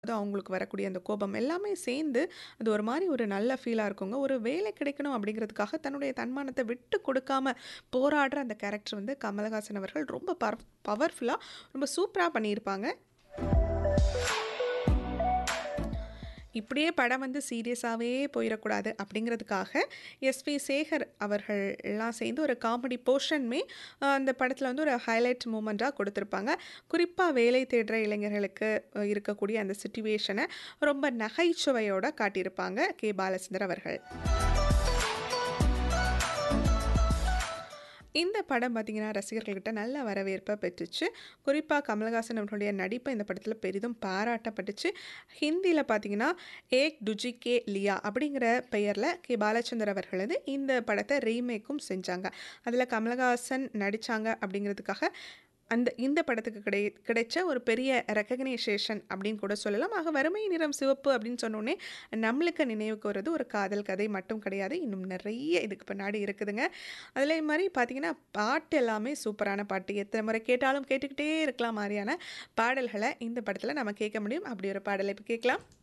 அது அவங்களுக்கு வரக்கூடிய அந்த கோபம் எல்லாமே சேர்ந்து, அது ஒரு மாரி ஒரு நல்ல ஃபீலா இருக்குங்க. ஒரு வேலை கிடைக்கணும் அப்படிங்கிறதுக்காக தன்னுடைய தன்மானத்த விட்டு கொடுக்காம போராடுற அந்த கேரக்டர் வந்து கமலஹாசன் அவர்கள் ரொம்ப பர் பவர்ஃபுல்லா ரொம்ப சூப்பரா பண்ணியிருப்பாங்க. இப்படியே படம் வந்து சீரியஸாவே போயிறக்கூடாது அப்படிங்கிறதுக்காக, எஸ்.வி. சேகர் அவர்கள் எல்லாம் சேர்ந்து ஒரு காமெடி போர்ஷனுமே அ அந்த படத்தில வந்து ஒரு ஹைலைட் மூமெண்ட்டா கொடுத்திருப்பாங்க. குறிப்பா வேலை தேடுற இளைஞர்களுக்கு அ இருக்கக்கூடிய அந்த சிட்யூவேஷன ரொம்ப நகைச்சுவையோட காட்டியிருப்பாங்க கே. பாலச்சந்தர் அவர்கள். இந்த படம் பார்த்தீங்கன்னா, ரசிகர்கள்கிட்ட நல்ல வரவேற்ப பெற்றுச்சு. குறிப்பா கமலஹாசன் அவர்களுடைய நடிப்பு இந்த படத்தில பெரிதும் பாராட்டப்பட்டுச்சு. ஹிந்தியில பார்த்தீங்கன்னா, "ஏக் துஜே கே லியா" அப்படிங்கிற பெயர்ல கே. பாலச்சந்தர் அவர்கள் வந்து இந்த படத்த ரீமேக்கும் செஞ்சாங்க. அதில கமலஹாசன் நடிச்சாங்க அப்படிங்கிறதுக்காக, அந்த இந்த படத்துக்கு கிடை கிடைச்ச ஒரு பெரிய ரெகக்னைசேஷன் அப்படின்னு கூட சொல்லலாம். ஆக "வறுமை நிறம் சிவப்பு" அப்படின்னு சொன்னோனே, நம்மளுக்கு நினைவுக்கு வர்றது ஒரு காதல் கதை மட்டும் கிடையாது. இன்னும் நெறைய இதுக்கு பின்னாடி இருக்குதுங்க. அதே மாரி பார்த்தீங்கன்னா, பாட்டு எல்லாமே சூப்பரான பாட்டு. எத்தன முறை கேட்டாலும் கேட்டுக்கிட்டே இருக்கலாம் மாரியான பாடல்கள இந்த படத்தில நம்ம கேட்க முடியும். அப்படி ஒரு பாடல இப்ப கேட்கலாம்.